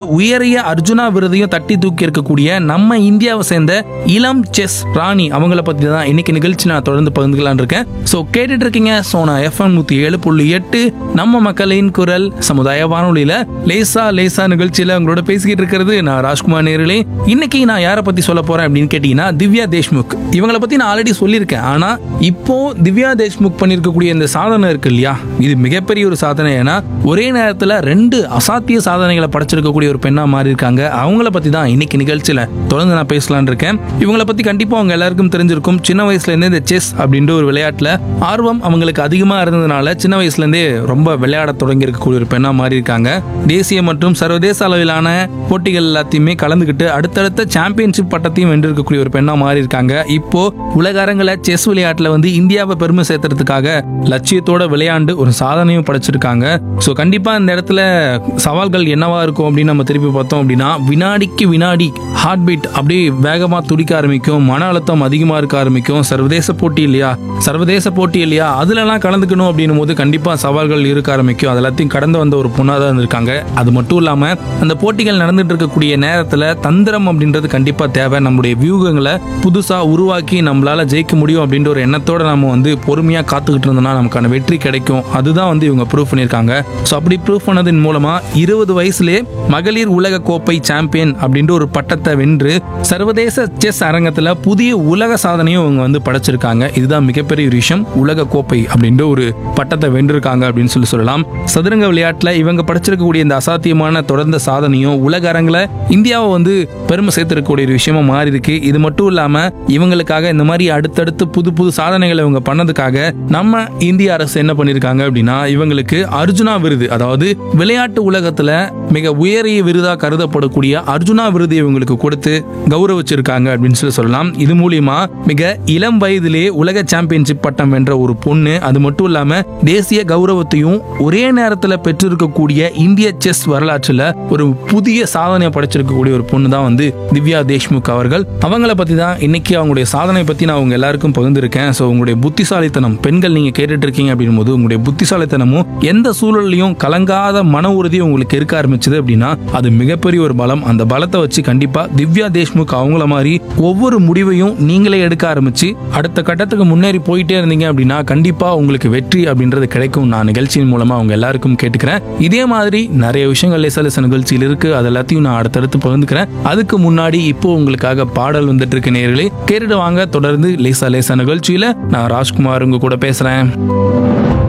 உயரிய அர்ஜுனா விருதையும் தட்டி தூக்கி இருக்கக்கூடிய நம்ம இந்தியாவை சேர்ந்த இளம் செஸ் ராணி அவங்கள பத்தி தான் இன்னைக்கு நிகழ்ச்சி நான் தொடர்ந்து பகிர்ந்துக்கலாம்னு இருக்கேன் ஸோ கேட்டுட்டு இருக்கீங்க சோனா எஃப்எம் நூத்தி ஏழு புள்ளி எட்டு நம்ம மக்களின் குரல் சமுதாய வானொலியில லேசா லேசா நிகழ்ச்சியில உங்களோட பேசிக்கிட்டு இருக்கிறது நான் ராஜ்குமார் நேர்களே இன்னைக்கு நான் யாரை பத்தி சொல்ல போறேன் அப்படின்னு கேட்டீங்கன்னா திவ்யா தேஷ்முக் இவங்கள பத்தி நான் ஆல்ரெடி சொல்லியிருக்கேன் ஆனா இப்போ திவ்யா தேஷ்முக் பண்ணியிருக்கக்கூடிய இந்த சாதனை இருக்கு இல்லையா இது மிகப்பெரிய ஒரு சாதனை ஏன்னா ஒரே நேரத்துல ரெண்டு அசாத்திய சாதனைகளை படைச்சிருக்கக்கூடிய ஒரு பெண்ணா மாறி இருக்காங்க அவங்கள பத்தி தான் இன்னைக்கு நிகழ்ச்சியில தொடர்ந்து நான் பேசலாம்னு இருக்கேன் இவங்கள பத்தி கண்டிப்பா அவங்க எல்லாருக்கும் தெரிஞ்சிருக்கும் சின்ன வயசுல இருந்தே இந்த செஸ் அப்படின்ற ஒரு விளையாட்டுல ஆர்வம் அவங்களுக்கு அதிகமா இருந்ததுனால சின்ன வயசுல இருந்தே ரொம்ப விளையாட தொடங்கி இருக்கக்கூடிய ஒரு பெண்ணா மாறி இருக்காங்க தேசிய மற்றும் சர்வதேச அளவிலான போட்டிகள் எல்லாத்தையுமே கலந்துக்கிட்டு அடுத்தடுத்த சாம்பியன்ஷிப் பட்டத்தையும் வென்றிருக்கக்கூடிய ஒரு பெண்ணா மாறி இருக்காங்க இப்போ உலக அரங்கில் செஸ் விளையாட்டுல வந்து இந்தியாவை பெருமை சேர்த்துறதுக்காக லட்சியத்தோட விளையாண்டு ஒரு சாதனையும் படைச்சிருக்காங்க ஸோ கண்டிப்பா இந்த இடத்துல சவால்கள் என்னவா இருக்கும் அப்படின்னு நம்ம திருப்பி பார்த்தோம் அப்படின்னா வினாடிக்கு வினாடி ஹார்ட் பீட் அப்படியே வேகமா துடிக்க ஆரம்பிக்கும் மன அழுத்தம் அதிகமா இருக்க ஆரம்பிக்கும் சர்வதேச போட்டி இல்லையா சர்வதேச போட்டி இல்லையா அதுலலாம் கலந்துக்கணும் அப்படின்னும் போது கண்டிப்பா சவால்கள் இருக்க ஆரம்பிக்கும் அது எல்லாத்தையும் கடந்து வந்த ஒரு பொண்ணா தான் இருந்திருக்காங்க அது மட்டும் இல்லாம அந்த போட்டிகள் நடந்துட்டு இருக்கக்கூடிய நேரத்துல தந்திரம் அப்படின்றது கண்டிப்பா தேவை நம்முடைய வியூகங்களை புதுசா உருவாக்கி நம்மளால ஜெயிக்க முடியும் அப்படின்ற ஒரு எண்ணத்தோட நம்ம வந்து பொறுமையா காத்துக்கிட்டு இருந்தோம்னா நமக்கான வெற்றி கிடைக்கும் அதுதான் வந்து இவங்க ப்ரூவ் பண்ணியிருக்காங்க ஸோ அப்படி ப்ரூவ் பண்ணதின் மூலமா இருபது வயசுலேயே மகளிர் உலக கோப்பை சாம்பியன் அப்படின்ற ஒரு பட்டத்தை வென்று சர்வதேச செஸ் அரங்கத்துல புதிய உலக சாதனையும் இவங்க வந்து படைச்சிருக்காங்க இதுதான் மிகப்பெரிய ஒரு விஷயம் உலக கோப்பை அப்படின்ற ஒரு பட்டத்தை வென்றிருக்காங்க அப்படின்னு சொல்லி சொல்லலாம் சதுரங்க விளையாட்டுல இவங்க படைச்சிருக்கக்கூடிய இந்த அசாத்தியமான தொடர்ந்த சாதனையும் உலக அரங்கில் இந்தியாவை வந்து பெருமை சேர்த்திருக்கக்கூடிய ஒரு விஷயமா மாறி இருக்கு இது மட்டும் இல்லாம இவங்களுக்காக இந்த மாதிரி அடுத்தடுத்து புது புது சாதனைகளை இவங்க பண்ணதுக்காக நம்ம இந்திய அரசு என்ன பண்ணிருக்காங்க அப்படின்னா இவங்களுக்கு அர்ஜுனா விருது அதாவது விளையாட்டு உலகத்துல மிக உயரிய விருதா கருதப்படக்கூடிய அர்ஜுனா விருது இவங்களுக்கு கொடுத்து கௌரவிச்சிருக்காங்க அப்படின்னு சொல்லி சொல்லலாம் இது மூலியமா மிக இளம் வயதிலே உலக சாம்பியன்ஷிப் பட்டம் வென்ற ஒரு பொண்ணு அது மட்டும் இல்லாம தேசிய கௌரவத்தையும் ஒரே நேரத்துல பெற்றிருக்கக்கூடிய இந்திய செஸ் வரலாற்றுல ஒரு புதிய சாதனையை படைச்சிருக்கக்கூடிய ஒரு பொண்ணு தான் வந்து திவ்யா தேஷ்முக் அவர்கள் அவங்கள பத்தி தான் இன்னைக்கு அவங்களுடைய சாதனை பத்தி நான் உங்க எல்லாருக்கும் பகிர்ந்திருக்கேன் ஸோ உங்களுடைய புத்திசாலித்தனம் பெண்கள் நீங்க கேட்டுட்டு இருக்கீங்க அப்படின்னும் போது உங்களுடைய புத்திசாலித்தனமும் எந்த சூழல்லையும் கலங்காத மன உறுதி உங்களுக்கு இருக்க ஆரம்பிச்சது அப்படின்னா அது மிகப்பெரிய ஒரு பலம் அந்த பலத்தை வச்சு கண்டிப்பா திவ்யா தேஷ்முக் அவங்கள மாதிரி ஒவ்வொரு முடிவையும் நீங்களே எடுக்க ஆரம்பிச்சு அடுத்த கட்டத்துக்கு முன்னேறி போயிட்டே இருந்தீங்க அப்படின்னா கண்டிப்பா உங்களுக்கு வெற்றி அப்படின்றது கிடைக்கும் நான் நிகழ்ச்சியின் மூலமா அவங்க எல்லாருக்கும் கேட்டுக்கிறேன் இதே மாதிரி நிறைய விஷயங்கள் லேசா லேசா நிகழ்ச்சியில் இருக்கு அது எல்லாத்தையும் நான் அடுத்தடுத்து பகிர்ந்துக்கிறேன் அதுக்கு முன்னாடி இப்போ உங்களுக்காக பாடல் வந்துட்டு இருக்கு நேர்களே கேட்டுட்டு வாங்க தொடர்ந்து லேசா லேசா நிகழ்ச்சியில நான் ராஜ்குமார் உங்க கூட பேசுறேன்